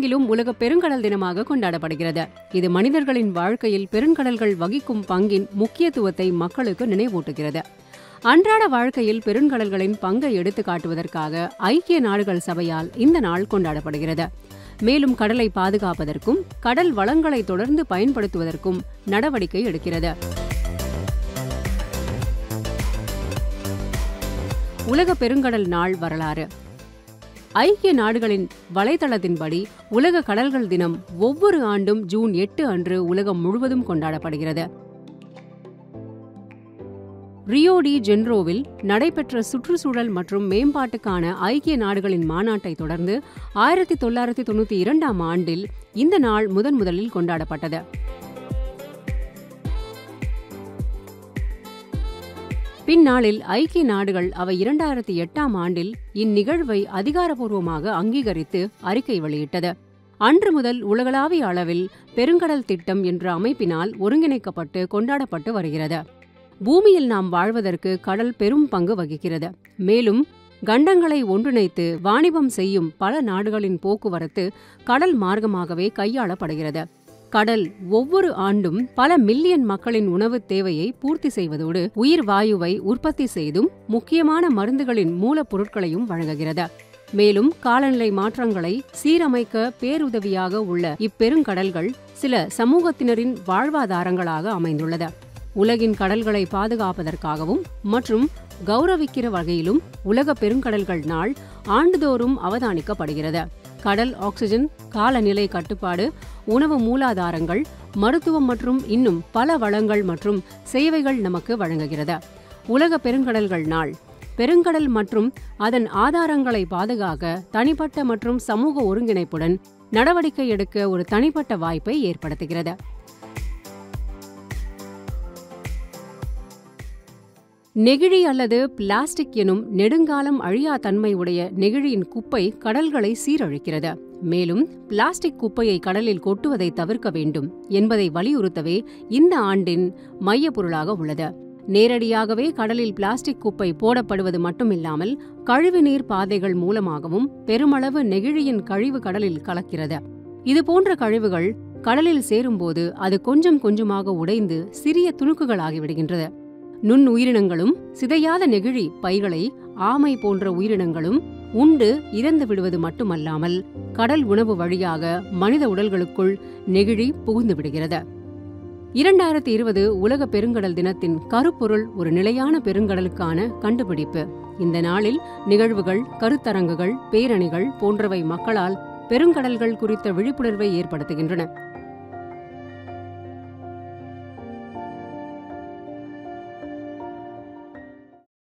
உலகெங்கிலும் உலக பெருங்கடல் தினமாக கொண்டாடப்படுகிறது இது மனிதர்களின் வாழ்க்கையில் பெருங்கடல்கள் வகிக்கும் பங்கின் முக்கியத்துவத்தை மக்களுக்கு நினைவூட்டுகிறது அன்றாட வாழ்க்கையில் பெருங்கடல்களின் பங்கை எடுத்து காட்டுவதற்காக ஐக்கிய நாடுகள் சபையால் இந்த நாள் கொண்டாடப்படுகிறது மேலும் கடலை பாதுகாப்பதற்கும் கடல் வளங்களை தொடர்ந்து பயன்படுத்துவதற்கும் நடவடிக்கை எடுக்கிறது உலக பெருங்கடல் நாள் வரலாறு ஐக்கிய நாடுகளின் வலைதளத்தின்படி உலக கடல்கள் தினம் ஒவ்வொரு ஆண்டும் ஜூன் எட்டு அன்று உலகம் முழுவதும் கொண்டாடப்படுகிறது ரியோ டி ஜென்ரோவில் நடைபெற்ற சுற்றுச்சூழல் மற்றும் மேம்பாட்டுக்கான ஐக்கிய நாடுகளின் மாநாட்டை தொடர்ந்து ஆயிரத்தி தொள்ளாயிரத்தி தொண்ணூத்தி இரண்டாம் ஆண்டில் இந்த நாள் முதன் முதலில் கொண்டாடப்பட்டது பின்னாளில் ஐக்கிய நாடுகள் அவை இரண்டாயிரத்தி எட்டாம் ஆண்டில் இந்நிகழ்வை அதிகாரப்பூர்வமாக அங்கீகரித்து அறிக்கை வெளியிட்டது அன்று முதல் உலகளாவிய அளவில் பெருங்கடல் திட்டம் என்ற அமைப்பினால் ஒருங்கிணைக்கப்பட்டு கொண்டாடப்பட்டு வருகிறது பூமியில் நாம் வாழ்வதற்கு கடல் பெரும் பங்கு வகிக்கிறது மேலும் கண்டங்களை ஒன்றிணைத்து வாணிபம் செய்யும் பல நாடுகளின் போக்குவரத்து கடல் மார்க்கமாகவே கையாளப்படுகிறது கடல் ஒவ்வொரு ஆண்டும் பல மில்லியன் மக்களின் உணவுத் தேவையை பூர்த்தி செய்வதோடு உயிர் வாயுவை உற்பத்தி செய்தும் முக்கியமான மருந்துகளின் மூலப்பொருட்களையும் வழங்குகிறது மேலும் காலநிலை மாற்றங்களை சீரமைக்க பேருதவியாக உள்ள இப்பெருங்கடல்கள் சில சமூகத்தினரின் வாழ்வாதாரங்களாக அமைந்துள்ளது உலகின் கடல்களை பாதுகாப்பதற்காகவும் மற்றும் கௌரவிக்கிற வகையிலும் உலக பெருங்கடல்கள் நாள் ஆண்டுதோறும் அவதானிக்கப்படுகிறது கடல் ஆக்சிஜன் காலநிலை கட்டுப்பாடு உணவு மூலாதாரங்கள் மருத்துவம் மற்றும் இன்னும் பல வளங்கள் மற்றும் சேவைகள் நமக்கு வழங்குகிறது உலக பெருங்கடல்கள் நாள் பெருங்கடல் மற்றும் அதன் ஆதாரங்களை பாதுகாக்க தனிப்பட்ட மற்றும் சமூக ஒருங்கிணைப்புடன் நடவடிக்கை எடுக்க ஒரு தனிப்பட்ட வாய்ப்பை ஏற்படுத்துகிறது நெகிழி அல்லது பிளாஸ்டிக் எனும் நெடுங்காலம் அழியா தன்மை உடைய நெகிழியின் குப்பை கடல்களை சீரழிக்கிறது மேலும் பிளாஸ்டிக் குப்பையை கடலில் கொட்டுவதை தவிர்க்க வேண்டும் என்பதை வலியுறுத்தவே இந்த ஆண்டின் மையப்பொருளாக உள்ளது நேரடியாகவே கடலில் பிளாஸ்டிக் குப்பை போடப்படுவது மட்டுமில்லாமல் கழிவுநீர் பாதைகள் மூலமாகவும் பெருமளவு நெகிழியின் கழிவு கடலில் கலக்கிறது இதுபோன்ற கழிவுகள் கடலில் சேரும்போது அது கொஞ்சம் கொஞ்சமாக உடைந்து சிறிய துணுக்குகளாகிவிடுகின்றது நுண் உயிரினங்களும் சிதையாத நெகிழி பைகளை ஆமை போன்ற உயிரினங்களும் உண்டு இறந்து விடுவது மட்டுமல்லாமல் கடல் உணவு வழியாக மனித உடல்களுக்குள் நெகிழி புகுந்து விடுகிறது இரண்டாயிரத்தி இருபது உலக பெருங்கடல் தினத்தின் கருப்பொருள் ஒரு நிலையான பெருங்கடலுக்கான கண்டுபிடிப்பு இந்த நாளில் நிகழ்வுகள் கருத்தரங்குகள் பேரணிகள் போன்றவை மக்களால் பெருங்கடல்கள் குறித்த விழிப்புணர்வை ஏற்படுத்துகின்றன